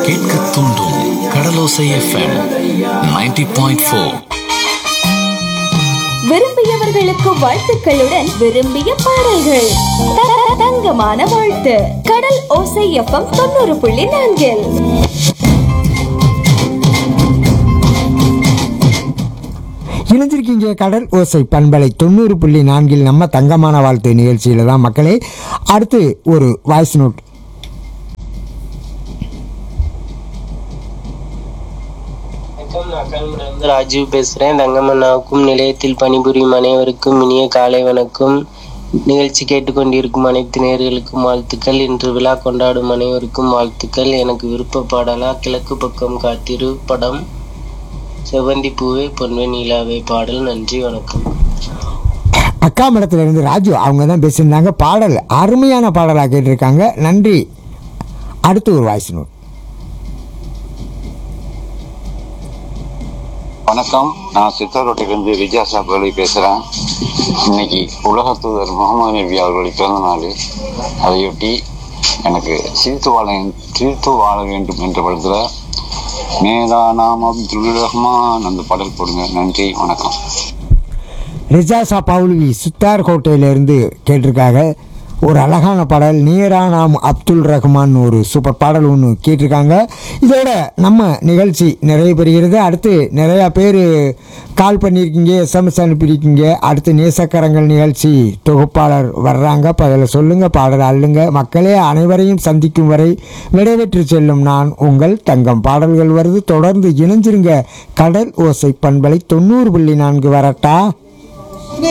கேட்க தூண்டும் Kadalosai FM 90.4 point four விரும்பியவர்களுக்கு வாழ்த்துக்களுடன் விரும்பிய பாடல்கள் த- த- தங்கமான வாழ்த்து கடல் ஓசை எஃப்எம் தொண்ணூறு புள்ளி நான்கில் இணைஞ்சிருக்கீங்க கடல் ஓசை பண்பலை தொண்ணூறு புள்ளி நான்கில் நம்ம தங்கமான வாழ்த்து நிகழ்ச்சியில் தான் மக்களே அடுத்து ஒரு வாய்ஸ் நோட் வணக்கம் நான் கல்முனையிலிருந்து ராஜீவ் பேசுகிறேன் தங்கமண்ணாவுக்கும் நிலையத்தில் பணிபுரியும் அனைவருக்கும் இனிய காலை வணக்கம் நிகழ்ச்சி கேட்டுக்கொண்டிருக்கும் அனைத்து நேர்களுக்கும் வாழ்த்துக்கள் இன்று விழா கொண்டாடும் அனைவருக்கும் வாழ்த்துக்கள் எனக்கு விருப்ப பாடலா கிழக்கு பக்கம் காத்திரு படம் செவந்தி பூவே பொன்வே நீலாவே பாடல் நன்றி வணக்கம் அக்கா மடத்துல இருந்து ராஜு அவங்க தான் பேசியிருந்தாங்க பாடல் அருமையான பாடலாக கேட்டிருக்காங்க நன்றி அடுத்து ஒரு வாய்ஸ் நோட் வணக்கம் நான் சித்தரோட்டிலிருந்து விஜயா சாப்பலி பேசுகிறேன் இன்னைக்கு உலக தூதர் முகமது நபி அவர்களுடைய பிறந்த நாள் அதையொட்டி எனக்கு சிரித்து வாழ சிரித்து வாழ வேண்டும் என்ற படத்தில் மேதா நாம் அப்துல் ரஹ்மான் அந்த பாடல் போடுங்க நன்றி வணக்கம் ரிஜாசா பவுல்வி சுத்தார் கோட்டையிலிருந்து கேட்டிருக்காங்க ஒரு அழகான பாடல் நீரா நாம் அப்துல் ரஹ்மான் ஒரு சூப்பர் பாடல் ஒன்று கேட்டிருக்காங்க இதோட நம்ம நிகழ்ச்சி நிறைவு பெறுகிறது அடுத்து நிறையா பேர் கால் பண்ணியிருக்கீங்க எஸ்எம்எஸ் அனுப்பியிருக்கீங்க அடுத்து நேசக்கரங்கள் நிகழ்ச்சி தொகுப்பாளர் வர்றாங்க அப்போ அதில் சொல்லுங்கள் பாடல் அள்ளுங்க மக்களே அனைவரையும் சந்திக்கும் வரை விடைபெற்று செல்லும் நான் உங்கள் தங்கம் பாடல்கள் வருது தொடர்ந்து இணைஞ்சிருங்க கடல் ஓசை பண்பலை தொண்ணூறு புள்ளி நான்கு வரட்டா